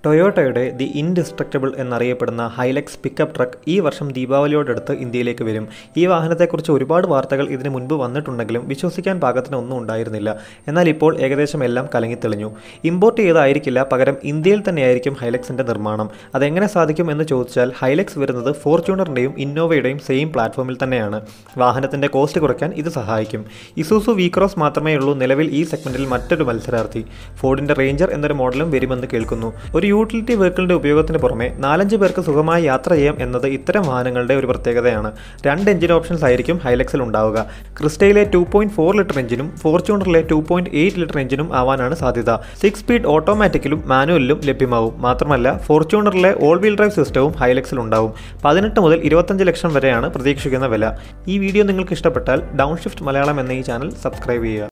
ടൊയോട്ടയുടെ the indestructible എന്നറിയപ്പെടുന്ന Hilux pickup truck ഈ വർഷം ദീപാവലിയോടടുത്ത് ഇന്ത്യയിലേക്ക് വരും ഈ വാഹനത്തെക്കുറിച്ച് ഒരുപാട് വാർത്തകൾ ഇതിനു മുൻപ് വന്നിട്ടുണ്ടെങ്കിലും വിശ്വസിക്കാൻ പാകത്തിന് ഒന്നും ഉണ്ടായിരുന്നില്ല എന്നാൽ ഇപ്പോൾ ഏകദേശം എല്ലാം കലങ്ങിത്തെളിഞ്ഞു ഇമ്പോർട്ട് ചെയ്തായിരിക്കില്ല പകരം ഇന്ത്യയിൽ തന്നെയായിരിക്കും ഹൈലക്സിന്റെ നിർമ്മാണം അതെങ്ങനെ സാധിക്കും എന്ന് ചോദിച്ചാൽ ഹൈലക്സ് വരുന്നത് ഫോർച്യൂണറിന്റെയും ഇന്നോവയുടെയും സെയിം പ്ലാറ്റ്ഫോമിൽ തന്നെയാണ് വാഹനത്തിന്റെ കോസ്റ്റ് കുറയ്ക്കാൻ ഇത് സഹായിക്കും ഇസൂസു വീക്രോസ് മാത്രമേ ഉള്ളൂ നിലവിൽ ഈ സെഗ്മെന്റിൽ മറ്റൊരു മത്സരാർത്ഥി ഫോർഡിന്റെ റേഞ്ചർ എന്നൊരു മോഡലും വരുമെന്ന് കേൾക്കുന്നു ഒരു യൂട്ടിലിറ്റി വെഹിക്കിളിന്റെ ഉപയോഗത്തിന് പുറമെ നാലഞ്ച് പേർക്ക് സുഖമായി യാത്ര ചെയ്യാം എന്നത് ഇത്തരം വാഹനങ്ങളുടെ ഒരു പ്രത്യേകതയാണ് രണ്ട് എഞ്ചിൻ ഓപ്ഷൻസ് ആയിരിക്കും ഹൈലക്സിൽ ഉണ്ടാവുക ക്രിസ്റ്റയിലെ ടു പോയിന്റ് ഫോർ ലിറ്റർ എഞ്ചിനും ഫോർച്യൂണറിലെ ടു പോയിന്റ് എയ്റ്റ് ലിറ്റർ എഞ്ചിനും ആവാനാണ് സാധ്യത സിക്സ് സ്പീഡ് ഓട്ടോമാറ്റിക്കിലും മാനുവലിലും ലഭ്യമാവും മാത്രമല്ല ഫോർച്യൂണറിലെ ഓൾ വീൽ ഡ്രൈവ് സിസ്റ്റവും ഹൈലക്സിൽ ഉണ്ടാവും പതിനെട്ട് മുതൽ ഇരുപത്തഞ്ച് ലക്ഷം വരെയാണ് പ്രതീക്ഷിക്കുന്ന വില ഈ വീഡിയോ നിങ്ങൾക്ക് ഇഷ്ടപ്പെട്ടാൽ ഡൗൺ ഷിഫ്റ്റ് മലയാളം എന്ന ഈ ചാനൽ സബ്സ്ക്രൈബ് ചെയ്യുക